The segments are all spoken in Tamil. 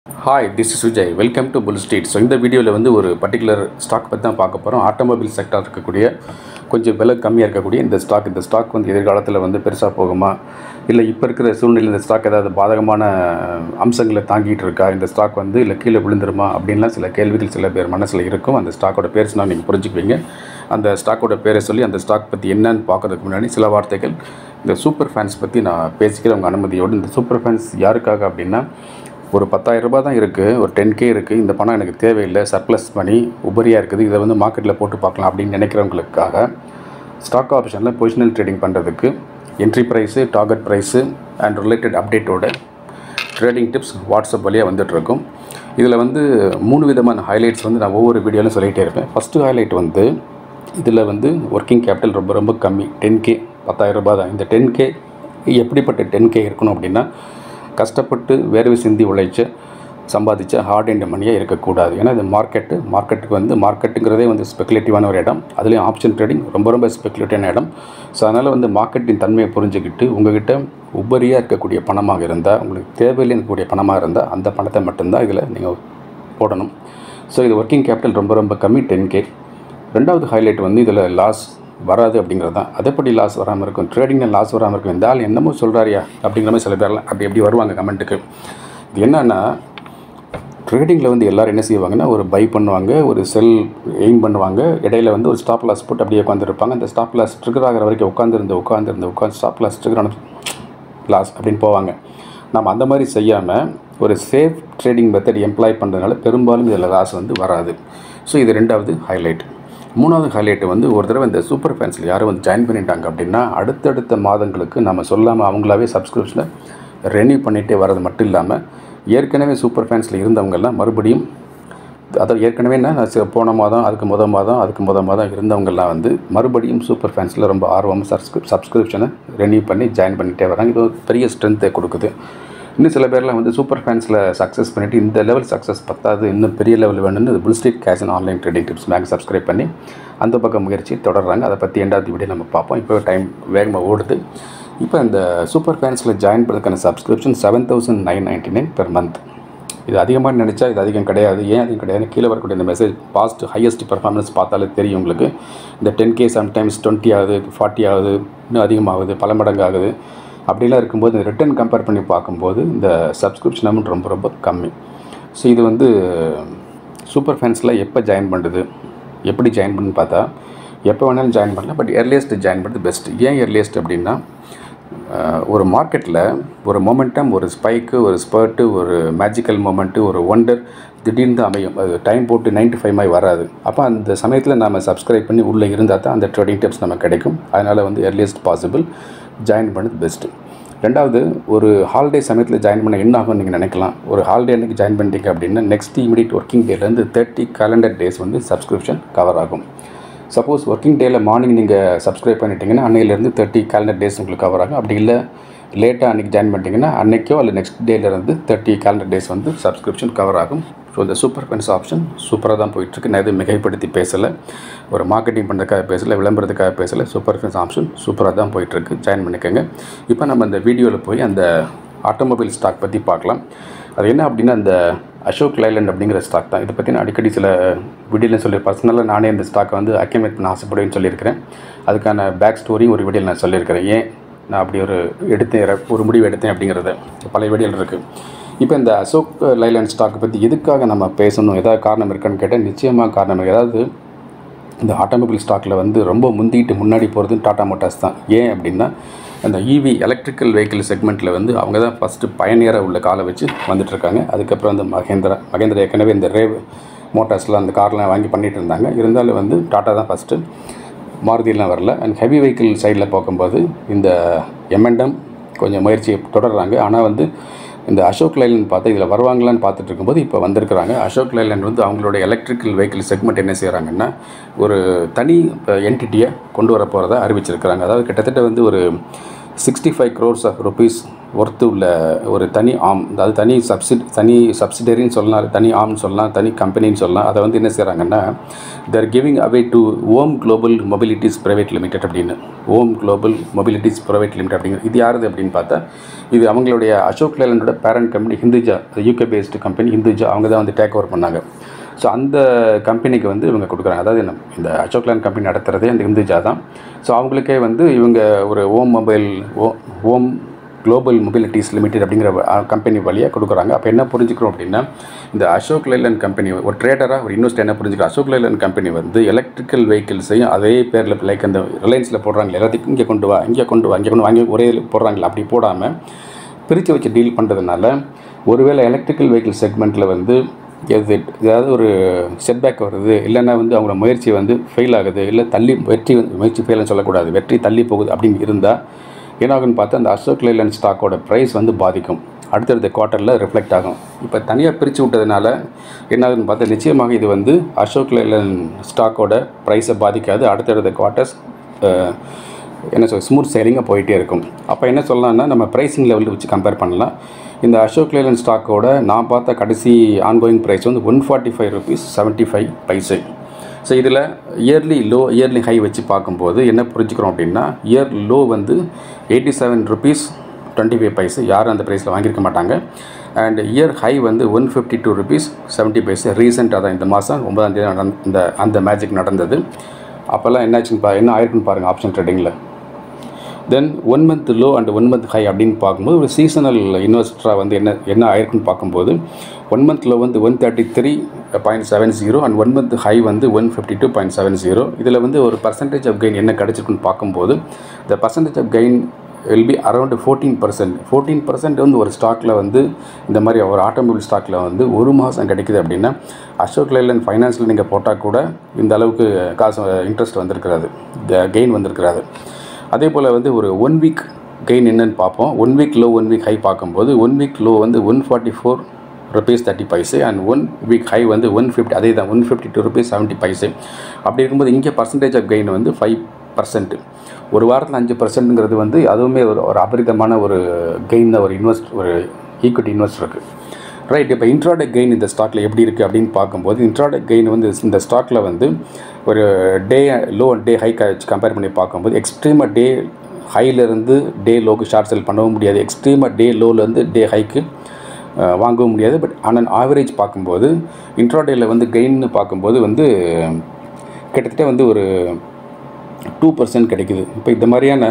Hi this is Vijay welcome to bull street so இந்த வீடியோவில் வந்து ஒரு பர்டிகுலர் ஸ்டாக் பற்றி தான் பார்க்க போகிறோம் ஆட்டோமொபைல் செக்டார் இருக்கக்கூடிய கொஞ்சம் விலை கம்மியாக இருக்கக்கூடிய இந்த ஸ்டாக் இந்த ஸ்டாக் வந்து எதிர்காலத்தில் வந்து பெருசாக போகுமா இல்லை இப்போ இருக்கிற சூழ்நிலை இந்த ஸ்டாக் ஏதாவது பாதகமான அம்சங்களை தாங்கிட்டு இருக்கா இந்த ஸ்டாக் வந்து இல்லை கீழே விழுந்துருமா அப்படின்லாம் சில கேள்விகள் சில பேர் மனசில் இருக்கும் அந்த ஸ்டாக்கோட பேர் சொன்னால் நீங்கள் புரிஞ்சுக்குவீங்க அந்த ஸ்டாக்கோட பேரை சொல்லி அந்த ஸ்டாக் பற்றி என்னன்னு பார்க்கறதுக்கு முன்னாடி சில வார்த்தைகள் இந்த சூப்பர் ஃபேன்ஸ் பற்றி நான் பேசிக்கிறேன் உங்கள் அனுமதியோடு இந்த சூப்பர் ஃபேன்ஸ் யாருக்காக அப்படின்னா ஒரு பத்தாயிரம் ரூபாய் தான் இருக்குது ஒரு டென் கே இருக்குது இந்த பணம் எனக்கு தேவையில்லை சர்ப்ளஸ் மணி உபரியாக இருக்குது இதை வந்து மார்க்கெட்டில் போட்டு பார்க்கலாம் அப்படின்னு நினைக்கிறவங்களுக்காக ஸ்டாக் ஆப்ஷனில் பொசிஷனல் ட்ரேடிங் பண்ணுறதுக்கு entry price target price and related அப்டேட்டோட ட்ரேடிங் டிப்ஸ் வாட்ஸ்அப் வழியாக வந்துட்டுருக்கும் இதில் வந்து மூணு விதமான ஹைலைட்ஸ் வந்து நான் ஒவ்வொரு வீடியோலையும் சொல்லிகிட்டே இருப்பேன் ஃபஸ்ட்டு ஹைலைட் வந்து இதில் வந்து ஒர்க்கிங் கேபிட்டல் ரொம்ப ரொம்ப கம்மி டென் கே பத்தாயிரம் ரூபாய் தான் இந்த டென் கே எப்படிப்பட்ட டென் கே இருக்கணும் அப்படின்னா கஷ்டப்பட்டு வேர்வை சிந்தி உழைச்ச சம்பாதிச்ச ஹார்ட் அண்ட் மணியாக இருக்கக்கூடாது ஏன்னா இது மார்க்கெட்டு மார்க்கெட்டுக்கு வந்து மார்க்கெட்டுங்கிறதே வந்து ஸ்பெகுலேட்டிவான ஒரு இடம் அதுலேயும் ஆப்ஷன் ட்ரேடிங் ரொம்ப ரொம்ப ஸ்பெகுலேட்டிவான இடம் ஸோ அதனால் வந்து மார்க்கெட்டின் தன்மையை புரிஞ்சுக்கிட்டு உங்ககிட்ட உபரியாக இருக்கக்கூடிய பணமாக இருந்தால் உங்களுக்கு தேவையில்லை இருக்கக்கூடிய பணமாக இருந்தால் அந்த பணத்தை மட்டும்தான் இதில் நீங்கள் போடணும் ஸோ இது ஒர்க்கிங் கேபிட்டல் ரொம்ப ரொம்ப கம்மி டென் கே ரெண்டாவது ஹைலைட் வந்து இதில் லாஸ் வராது அப்படிங்கிறது தான் அதேப்படி லாஸ் வராமல் இருக்கும் ட்ரேடிங்கில் லாஸ் வராமல் இருக்கும் இந்த ஆள் என்னமோ சொல்கிறாரியா அப்படிங்கிற மாதிரி சில பேர்லாம் அப்படி எப்படி வருவாங்க கமெண்ட்டுக்கு இது என்னன்னா ட்ரேடிங்கில் வந்து எல்லோரும் என்ன செய்வாங்கன்னா ஒரு பை பண்ணுவாங்க ஒரு செல் எய்ம் பண்ணுவாங்க இடையில வந்து ஒரு ஸ்டாப் லாஸ் போட்டு அப்படியே உட்காந்துருப்பாங்க அந்த ஸ்டாப் லாஸ் ட்ரிகர் ஆகிற வரைக்கும் உட்காந்துருந்து உட்காந்துருந்து உட்காந்து ஸ்டாப் லாஸ் ட்ரிகர் லாஸ் அப்படின்னு போவாங்க நம்ம அந்த மாதிரி செய்யாமல் ஒரு சேஃப் ட்ரேடிங் மெத்தட் எம்ப்ளாய் பண்ணுறதுனால பெரும்பாலும் இதில் லாஸ் வந்து வராது ஸோ இது ரெண்டாவது ஹைலைட் மூணாவது ஹைலைட் வந்து ஒரு தடவை இந்த சூப்பர் ஃபேன்ஸில் யாரும் வந்து ஜாயின் பண்ணிட்டாங்க அப்படின்னா அடுத்தடுத்த மாதங்களுக்கு நம்ம சொல்லாமல் அவங்களாவே சப்ஸ்கிரிப்ஷனை ரெனியூ பண்ணிகிட்டே வர்றது மட்டும் இல்லாமல் ஏற்கனவே சூப்பர் ஃபேன்ஸில் இருந்தவங்கெல்லாம் மறுபடியும் அதாவது ஏற்கனவே என்ன நான் சி- போன மாதம் அதுக்கு முத மாதம் அதுக்கு முத மாதம் இருந்தவங்கெல்லாம் வந்து மறுபடியும் சூப்பர் ஃபேன்ஸில் ரொம்ப ஆர்வமாக சப்ஸ்கிரிப் சப்ஸ்கிரிப்ஷனை ரெனியூ பண்ணி ஜாயின் பண்ணிகிட்டே வராங்க இது ஒரு பெரிய ஸ்ட்ரென்த்தை கொடுக்குது இன்னும் சில பேர்லாம் வந்து சூப்பர் ஃபேன்ஸில் சக்ஸஸ் பண்ணிவிட்டு இந்த லெவல் சக்ஸஸ் பத்தாது இன்னும் பெரிய லெவல் வேணும்னு bull street cash and online trading tips mag subscribe பண்ணி அந்த பக்கம் முயற்சி தொடர்றாங்க அதை பற்றி ரெண்டாவது வீடியோ நம்ம பார்ப்போம் இப்போ டைம் வேகமாக ஓடுது இப்போ இந்த சூப்பர் ஃபேன்ஸில் ஜாயின் பண்ணுறதுக்கான subscription seven thousand nine ninety nine per month இது அதிகமாக நினச்சா இது அதிகம் கிடையாது ஏன் அதிகம் கிடையாது கீழே வரக்கூடிய இந்த மெசேஜ் பாஸ்ட் ஹையஸ்ட் பர்ஃபார்மன்ஸ் பார்த்தாலே தெரியும் உங்களுக்கு இந்த டென் கே சம்டைம்ஸ் டுவெண்ட்டி ஆகுது ஃபார்ட்டி ஆகுது இன்னும் அதிகமாகுது பல மடங்கு ஆகுது அப்படிலாம் இருக்கும்போது இந்த ரிட்டர்ன் கம்பேர் பண்ணி பார்க்கும்போது இந்த சப்ஸ்கிரிப்ஷன் அமௌண்ட் ரொம்ப ரொம்ப கம்மி ஸோ இது வந்து சூப்பர் ஃபேன்ஸில் எப்போ ஜாயின் பண்ணுறது எப்படி ஜாயின் பண்ணுன்னு பார்த்தா எப்போ வேணாலும் ஜாயின் பண்ணலாம் பட் earliest ஜாயின் பண்ணுறது பெஸ்ட் ஏன் earliest அப்படின்னா அஹ், ஒரு மார்க்கெட்டில் ஒரு மொமெண்டம் ஒரு ஸ்பைக்கு ஒரு ஸ்பர்ட்டு ஒரு மேஜிக்கல் மொமெண்ட்டு ஒரு ஒண்டர் திடீர்னு தான் அமையும் அது டைம் போட்டு நைன் டு ஃபைவ் மாதிரி வராது அப்போ அந்த சமயத்தில் நம்ம சப்ஸ்கிரைப் பண்ணி உள்ளே இருந்தால் தான் அந்த ட்ரேடிங் டிப்ஸ் நமக்கு கிடைக்கும் அதனால் வந்து earliest பாசிபிள் ஜாயின் பண்ணது பெஸ்ட்டு ரெண்டாவது ஒரு ஹாலிடே சமயத்தில் ஜாயின் பண்ண என்ன ஆகும்னு நீங்கள் நினைக்கலாம் ஒரு ஹாலிடே அன்றைக்கி ஜாயின் பண்ணிட்டீங்க அப்படின்னா நெக்ஸ்ட் இமீடியட் ஒர்க்கிங் டேலேருந்து தேர்ட்டி கேலண்டர் டேஸ் வந்து சப்ஸ்கிரிப்ஷன் கவர் ஆகும் சப்போஸ் ஒர்க்கிங் டேயில் மார்னிங் நீங்கள் சப்ஸ்கிரைப் பண்ணிட்டீங்கன்னா அன்னையிலேருந்து தேர்ட்டி கேலண்டர் டேஸ் உங்களுக்கு கவர் ஆகும் அப்படி இல்லை லேட்டாக அன்றைக்கி ஜாயின் பண்ணிட்டீங்கன்னா அன்றைக்கோ இல்லை நெக்ஸ்ட் டேலேருந்து தேர்ட்டி கேலண்டர் டேஸ் வந்து சப்ஸ்கிரிப்ஷன் கவர் ஆகும் ஸோ இந்த சூப்பர் ஃபென்ஸ் ஆப்ஷன் சூப்பராக தான் போயிட்டுருக்கு நான் எதுவும் மிகைப்படுத்தி பேசலை ஒரு மார்க்கெட்டிங் பண்ணுறதுக்காக பேசலை விளம்பரத்துக்காக பேசலை சூப்பர் ஃபென்ஸ் ஆப்ஷன் சூப்பராக தான் போயிட்டுருக்கு ஜாயின் பண்ணிக்கோங்க இப்போ நம்ம இந்த வீடியோவில் போய் அந்த ஆட்டோமொபைல் ஸ்டாக் பற்றி பார்க்கலாம் அது என்ன அப்படின்னா அந்த அசோக் லைலண்ட் அப்படிங்கிற ஸ்டாக் தான் இதை பற்றி நான் அடிக்கடி சில வீடியோவில் சொல்லி பர்சனலாக நானே இந்த ஸ்டாக்கை வந்து அக்கேமேட் பண்ண ஆசைப்படுவேன்னு சொல்லியிருக்கிறேன் அதுக்கான பேக் ஸ்டோரியும் ஒரு வீடியோவில் நான் சொல்லியிருக்கிறேன் ஏன் நான் அப்படி ஒரு எடுத்தேன் ர- ஒரு முடிவு எடுத்தேன் அப்படிங்கிறத பழைய வீடியோவில் இருக்குது இப்போ இந்த அசோக் லைலாண்ட் ஸ்டாக்கை பற்றி எதுக்காக நம்ம பேசணும் ஏதாவது காரணம் இருக்கான்னு கேட்டால் நிச்சயமாக காரணம் இருக்கு. அதாவது இந்த ஆட்டோமொபைல் ஸ்டாக்கில் வந்து ரொம்ப முந்திட்டு முன்னாடி போகிறது டாடா மோட்டார்ஸ் தான் ஏன் அப்படின்னா அந்த இவி எலக்ட்ரிக்கல் வெஹிக்கிள் செக்மெண்ட்டில் வந்து அவங்க தான் ஃபஸ்ட்டு பயணியராக உள்ள காலை வச்சு வந்துட்டுருக்காங்க அதுக்கப்புறம் அந்த மகேந்திரா மகேந்திரா ஏற்கனவே இந்த ரேவ் மோட்டார்ஸ்லாம் அந்த கார்லாம் வாங்கி பண்ணிட்டு இருந்தாங்க இருந்தாலும் வந்து டாட்டா தான் ஃபஸ்ட்டு மாருதியெலாம் வரல அண்ட் ஹெவி வெஹிக்கிள் சைடில் பார்க்கும்போது இந்த எம்என்டம் கொஞ்சம் முயற்சியை தொடர்றாங்க ஆனால் வந்து இந்த அசோக் லைலண்ட் பார்த்து இதில் வருவாங்களான்னு பார்த்துட்டு இருக்கும்போது இப்போ வந்திருக்கிறாங்க அசோக் லைலண்ட் வந்து அவங்களோட எலக்ட்ரிக்கல் வெஹிக்கிள் செக்மெண்ட் என்ன செய்கிறாங்கன்னா ஒரு தனி என்டிட்டியை கொண்டு வர போகிறதா அறிவிச்சிருக்கிறாங்க அதாவது கிட்டத்தட்ட வந்து ஒரு sixty five crores of rupees worth உள்ள ஒரு தனி ஆம் அதாவது தனி சப்சிட் தனி சப்சிடரின்னு சொல்லலாம் தனி ஆம்னு சொல்லலாம் தனி கம்பெனின்னு சொல்லலாம் அதை வந்து என்ன செய்கிறாங்கன்னா they're giving away to Om global mobilities private limited அப்படின்னு Om global mobilities private limited அப்படிங்கிற இது யாருது அப்படின்னு பார்த்தா இது அவங்களுடைய அசோக் லேலண்டோட parent company Hinduja UK based company Hinduja அவங்க தான் வந்து டேக் ஓவர் பண்ணாங்க ஸோ அந்த கம்பெனிக்கு வந்து இவங்க கொடுக்குறாங்க அதாவது என்ன இந்த அசோக் லேண்ட் கம்பெனி நடத்துகிறதே அந்த இந்துஜா தான் ஸோ அவங்களுக்கே வந்து இவங்க ஒரு Om mobile oh Om global mobilities limited அப்படிங்கிற கம்பெனி வழியாக கொடுக்குறாங்க அப்போ என்ன புரிஞ்சுக்கிறோம் அப்படின்னா இந்த அசோக் லைலண்ட் கம்பெனி ஒரு ட்ரேடராக ஒரு இன்வெஸ்டர் என்ன புரிஞ்சுக்கிறோம் அசோக் லைலண்ட் கம்பெனி வந்து எலக்ட்ரிக்கல் வெஹிக்கிள்ஸையும் அதே பேரில் லைக் அந்த ரிலையன்ஸில் போடுறாங்க எல்லாத்தையும் இங்கே கொண்டு வா இங்கே கொண்டு வா இங்கே கொண்டு வாங்கி ஒரே போடுறாங்களா அப்படி போடாமல் பிரித்து வச்சு டீல் பண்ணுறதுனால ஒருவேளை எலக்ட்ரிக்கல் வெஹிக்கிள் செக்மெண்ட்டில் வந்து எது ஏதாவது ஒரு செட்பேக் வருது இல்லைன்னா வந்து அவங்க முயற்சி வந்து ஃபெயில் ஆகுது இல்லை தள்ளி வெற்றி வந்து- முயற்சி ஃபெயில்னு சொல்லக்கூடாது வெற்றி தள்ளி போகுது அப்படின்னு இருந்தால் என்னாகுன்னு பார்த்தா அந்த அசோக் லைலண்ட் ஸ்டாக்கோட ப்ரைஸ் வந்து பாதிக்கும் அடுத்தடுத்த குவார்ட்டரில் ரிஃப்ளெக்ட் ஆகும் இப்போ தனியாக பிரித்து விட்டதுனால என்னாகுன்னு பார்த்தா நிச்சயமாக இது வந்து அசோக் லைலண்ட் ஸ்டாக்கோட ப்ரைஸை பாதிக்காது அடுத்தடுத்த குவார்ட்டர்ஸ் என்ன சொல் ஸ்மூத் சேலிங்காக போயிட்டே இருக்கும் அப்போ என்ன சொல்லலாம்னா நம்ம ப்ரைஸிங் லெவலில் வச்சு கம்பேர் பண்ணலாம் இந்த அசோக் லேலன் ஸ்டாக்கோட நான் பார்த்த கடைசி ஆன்கோயிங் ப்ரைஸ் வந்து one forty five rupees seventy five பைசை ஸோ இதில் இயர்லி லோ இயர்லி ஹை வச்சு பார்க்கும்போது என்ன புரிஞ்சுக்கிறோம் அப்படின்னா இயர் லோ வந்து eighty seven rupees twenty five பைசு யாரும் அந்த ப்ரைஸில் வாங்கியிருக்க மாட்டாங்க அண்ட் இயர் ஹை வந்து one fifty two rupees seventy பைசு ரீசெண்டாக தான் இந்த மாதம் ஒன்பதாம் தேதி நடந்த இந்த அந்த மேஜிக் நடந்தது அப்போல்லாம் என்னாச்சுன்னு பா என்ன ஆயிருக்குன்னு பாருங்கள் ஆப்ஷன் ட்ரேடிங்கில் then one month low and one month high அப்படின்னு பார்க்கும்போது ஒரு சீசனல் இன்வெஸ்டராக வந்து என்ன என்ன ஆயிருக்குன்னு பார்க்கும்போது ஒன் மந்த் லோ வந்து one thirty three point seven zero and one month high வந்து one fifty two point seven zero இதில் வந்து ஒரு பர்சன்டேஜ் ஆஃப் கெயின் என்ன கிடச்சிருக்குன்னு பார்க்கும்போது இந்த percentage of gain will be around fourteen percent fourteen percent வந்து ஒரு ஸ்டாக்கில் வந்து இந்த மாதிரி ஒரு ஆட்டோமொபைல் ஸ்டாக்கில் வந்து ஒரு மாதம் கிடைக்குது அப்படின்னா அசோக் லைலண்ட் ஃபைனான்ஸில் நீங்கள் போட்டால் கூட இந்த அளவுக்கு காசு இன்ட்ரெஸ்ட் வந்திருக்கிறாது இந்த கெயின் வந்திருக்கிறாது அதே போல் வந்து ஒரு ஒன் வீக் கெயின் என்னன்னு பார்ப்போம் one week low one week high பார்க்கும்போது ஒன் வீக் லோ வந்து one forty four rupees thirty paise and one week high வந்து ஒன் ஃபிஃப்டி அதே தான் one fifty two rupees seventy paise அப்படி இருக்கும்போது இங்கே பர்சன்டேஜ் ஆஃப் கெயின் வந்து ஃபைவ் பர்சன்ட் ஒரு வாரத்தில் அஞ்சு பர்சன்ட்டுங்கிறது வந்து அதுவுமே ஒரு ஒரு அபரிதமான ஒரு கெயின் ஒரு இன்வெஸ்ட் ஒரு ஈக்விட்டி இன்வெஸ்டருக்கு ரைட் இப்போ இன்ட்ராடே கெயின் இந்த ஸ்டாக்கில் எப்படி இருக்குது அப்படின்னு பார்க்கும்போது இன்ட்ராடே கெயின் வந்து இந்த ஸ்டாக்கில் வந்து ஒரு டே லோ டே ஹைக்கை வச்சு கம்பேர் பண்ணி பார்க்கும்போது எக்ஸ்ட்ரீமாக டே ஹைலேருந்து டே லோக்கு ஷார்ட் செல் பண்ணவும் முடியாது எக்ஸ்ட்ரீமாக டே லோலேருந்து டே ஹைக்கு வாங்கவும் முடியாது பட் ஆனால் ஆவரேஜ் பார்க்கும்போது இன்ட்ராடேயில் வந்து கெயின்னு பார்க்கும்போது வந்து கிட்டத்தட்ட வந்து ஒரு டூ பர்சன்ட் கிடைக்குது இப்போ இந்த மாதிரியான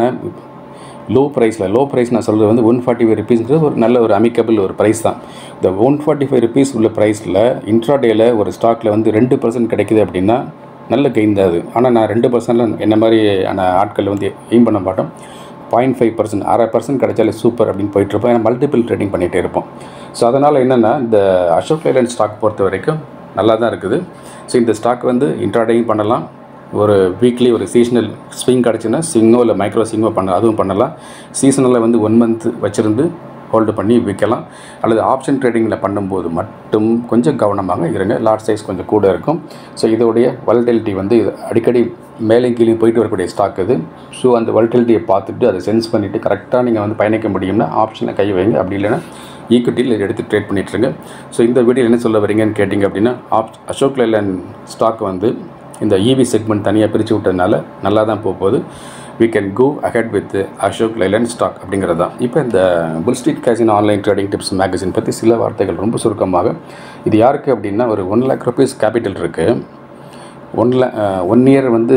லோ ப்ரைஸில் லோ ப்ரைஸ் நான் சொல்கிறது வந்து ஒன் ஃபார்ட்டி ஃபைவ் ருபீஸ்ங்கிறது ஒரு நல்ல ஒரு அமிக்கபிள் ஒரு ப்ரைஸ் தான் இந்த ஒன் ஃபார்ட்டி ஃபைவ் ருபீஸ் உள்ள ப்ரைஸில் இன்ட்ராடேயில் ஒரு ஸ்டாக்கில் வந்து ரெண்டு பர்சன்ட் கிடைக்குது அப்படின்னா நல்ல கெயின் தான் அது ஆனால் நான் ரெண்டு பர்சன்டில் என்ன மாதிரியான ஆட்கள் வந்து எய்ம் பண்ண மாட்டோம் பாயிண்ட் ஃபைவ் பர்சன்ட் அரை பர்சன்ட் கிடைச்சாலே சூப்பர் அப்படின்னு போயிட்டுருப்போம் ஏன்னா மல்டிபிள் ட்ரேடிங் பண்ணிகிட்டே இருப்போம் ஸோ அதனால் என்னென்னா இந்த அசோக் லைலண்ட் ஸ்டாக் பொறுத்த வரைக்கும் நல்லா தான் இருக்குது ஸோ இந்த ஸ்டாக் வந்து இன்ட்ராடேயும் பண்ணலாம் ஒரு வீக்லி ஒரு சீசனல் ஸ்விங் கிடச்சுன்னா ஸ்விங்கோ இல்லை மைக்ரோ ஸ்விங்கோ பண்ண அதுவும் பண்ணலாம் சீசனலில் வந்து ஒன் மந்த் வச்சுருந்து ஹோல்டு பண்ணி விற்கலாம் அல்லது ஆப்ஷன் ட்ரேடிங்கில் பண்ணும்போது மட்டும் கொஞ்சம் கவனமாக இருங்க லாட் சைஸ் கொஞ்சம் கூட இருக்கும் ஸோ இதோடைய வல்டெலிட்டி வந்து இது அடிக்கடி மேலே கீழே போயிட்டு வரக்கூடிய ஸ்டாக் இது ஸோ அந்த வல்டெலிட்டியை பார்த்துட்டு அதை சென்ஸ் பண்ணிவிட்டு கரெக்டாக நீங்கள் வந்து பயணிக்க முடியும்னா ஆப்ஷனை கை வைங்க அப்படி இல்லைன்னா ஈக்விட்டியில் எடுத்து ட்ரேட் பண்ணிட்டுருங்க ஸோ இந்த வீடியோ என்ன சொல்ல வரீங்கன்னு கேட்டிங்க அப்படின்னா ஆப் அசோக் லைலண்ட் ஸ்டாக் வந்து இந்த இவி செக்மெண்ட் தனியாக பிரித்து விட்டதுனால நல்லா தான் போக போகுது we can go ahead with Ashok Leyland stock அப்படிங்கிறது தான் இப்போ இந்த புல் ஸ்ட்ரீட் கேசின் ஆன்லைன் ட்ரேடிங் டிப்ஸ் மேகசின் பற்றி சில வார்த்தைகள் ரொம்ப சுருக்கமாக இது யாருக்கு அப்படின்னா ஒரு ஒன் லேக் ருபீஸ் கேபிட்டல் இருக்குது ஒன் லே ஒன் இயர் வந்து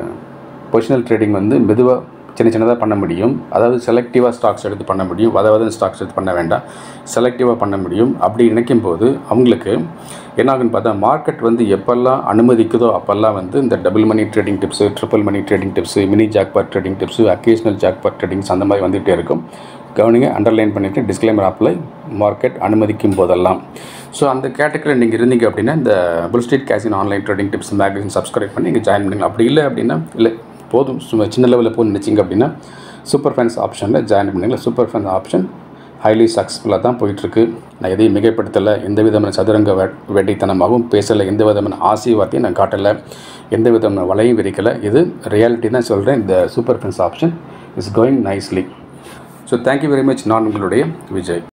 பொசிஷனல் ட்ரேடிங் வந்து மெதுவாக சின்ன சின்னதாக பண்ண முடியும் அதாவது செலக்டிவாக ஸ்டாக்ஸ் எடுத்து பண்ண முடியும் அதாவது ஸ்டாக்ஸ் எடுத்து பண்ண வேண்டாம் செலக்டிவாக பண்ண முடியும் அப்படி நினைக்கும் போது அவங்களுக்கு என்ன ஆகுன்னு பார்த்தா மார்க்கெட் வந்து எப்போல்லாம் அனுமதிக்குதோ அப்போல்லாம் வந்து இந்த double money trading tips triple money trading tips mini jackpot trading tips occasional jackpot tradings அந்த மாதிரி வந்துகிட்டே இருக்கும் கவனிங்க அண்டர்லைன் பண்ணிவிட்டு டிஸ்க்ளைமர் அப்ளை மார்க்கெட் அனுமதிக்கும் போதெல்லாம் ஸோ அந்த கேட்டகரியில் நீங்கள் இருந்தீங்க அப்படின்னா இந்த புல் ஸ்ட்ரீட் கேசின் online trading tips magazine subscribe பண்ணி நீங்கள் ஜாயின் பண்ணுங்க அப்படி இல்லை அப்படின்னா இல்லை போதும் சும்மா சின்ன லெவலில் போய் நினச்சிங்க அப்படின்னா சூப்பர் ஃபேன்ஸ் ஆப்ஷனில் ஜாயின் பண்ணுங்களா சூப்பர் ஃபேன்ஸ் ஆப்ஷன் ஹைலி சக்ஸஸ்ஃபுல்லாக தான் போயிட்டுருக்கு நான் எதையும் மிகைப்படுத்தலை எந்த விதமான சதுரங்க வெ வெட்டித்தனமாகவும் பேசலை எந்த விதமான ஆசை வார்த்தையும் நான் காட்டலை எந்த விதமான வலையும் விரிக்கலை இது ரியாலிட்டி தான் சொல்கிறேன் இந்த super fans option is going nicely so thank you very much நான் உங்களுடைய விஜய்